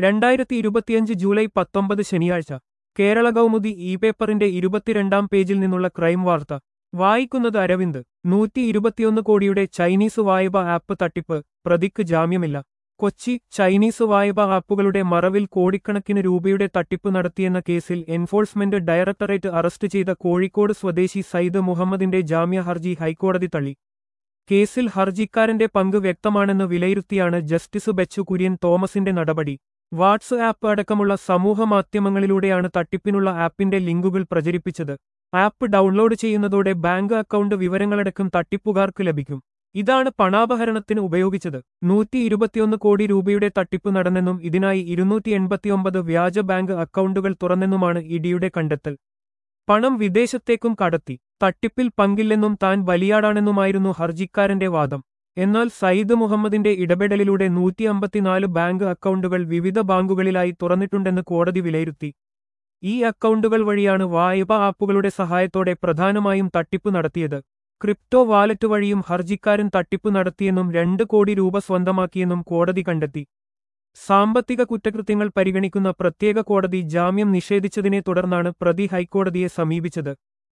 രണ്ടായിരത്തി ഇരുപത്തിയഞ്ച് ജൂലൈ പത്തൊമ്പത് ശനിയാഴ്ച കേരള കൗമുദി ഇ പേപ്പറിന്റെ ഇരുപത്തിരണ്ടാം പേജിൽ നിന്നുള്ള ക്രൈം വാർത്ത വായിക്കുന്നത് അരവിന്ദ് നൂറ്റി ഇരുപത്തിയൊന്ന് കോടിയുടെ ചൈനീസ് വായ്പ ആപ്പ് തട്ടിപ്പ് പ്രതിക്ക് ജാമ്യമില്ല കൊച്ചി ചൈനീസ് വായ്പ ആപ്പുകളുടെ മറവിൽ കോടിക്കണക്കിന് രൂപയുടെ തട്ടിപ്പ് നടത്തിയെന്ന കേസിൽ എൻഫോഴ്സ്മെന്റ് ഡയറക്ടറേറ്റ് അറസ്റ്റ് ചെയ്ത കോഴിക്കോട് സ്വദേശി സയ്യിദ് മുഹമ്മദിന്റെ ജാമ്യ ഹർജി ഹൈക്കോടതി തള്ളി കേസിൽ ഹർജിക്കാരന്റെ പങ്ക് വ്യക്തമാണെന്ന് വിലയിരുത്തിയാണ് ജസ്റ്റിസ് ബെച്ചു കുര്യൻ തോമസിന്റെ നടപടി വാട്സ് ആപ്പ് അടക്കമുള്ള സമൂഹമാധ്യമങ്ങളിലൂടെയാണ് തട്ടിപ്പിനുള്ള ആപ്പിന്റെ ലിങ്കുകൾ പ്രചരിപ്പിച്ചത് ആപ്പ് ഡൗൺലോഡ് ചെയ്യുന്നതോടെ ബാങ്ക് അക്കൗണ്ട് വിവരങ്ങളടക്കം തട്ടിപ്പുകാർക്ക് ലഭിക്കും ഇതാണ് പണാപഹരണത്തിന് ഉപയോഗിച്ചത് നൂറ്റി ഇരുപത്തിയൊന്ന് കോടി രൂപയുടെ തട്ടിപ്പ് നടന്നെന്നും ഇതിനായി ഇരുന്നൂറ്റി എൺപത്തിയൊമ്പത് വ്യാജ ബാങ്ക് അക്കൗണ്ടുകൾ തുറന്നെന്നുമാണ് ഇഡിയുടെ കണ്ടെത്തൽ പണം വിദേശത്തേക്കും കടത്തി തട്ടിപ്പിൽ പങ്കില്ലെന്നും താൻ ബലിയാടാണെന്നുമായിരുന്നു ഹർജിക്കാരന്റെ വാദം എന്നാൽ സയ്യിദ് മുഹമ്മദിന്റെ ഇടപെടലിലൂടെ നൂറ്റി അമ്പത്തിനാല് ബാങ്ക് അക്കൗണ്ടുകൾ വിവിധ ബാങ്കുകളിലായി തുറന്നിട്ടുണ്ടെന്ന് കോടതി വിലയിരുത്തി ഈ അക്കൗണ്ടുകൾ വഴിയാണ് വായ്പ ആപ്പുകളുടെ സഹായത്തോടെ പ്രധാനമായും തട്ടിപ്പ് നടത്തിയത് ക്രിപ്റ്റോ വാലറ്റ് വഴിയും ഹർജിക്കാരൻ തട്ടിപ്പ് നടത്തിയെന്നും രണ്ട് കോടി രൂപ സ്വന്തമാക്കിയെന്നും കോടതി കണ്ടെത്തി സാമ്പത്തിക കുറ്റകൃത്യങ്ങൾ പരിഗണിക്കുന്ന പ്രത്യേക കോടതി ജാമ്യം നിഷേധിച്ചതിനെ തുടർന്നാണ് പ്രതി ഹൈക്കോടതിയെ സമീപിച്ചത്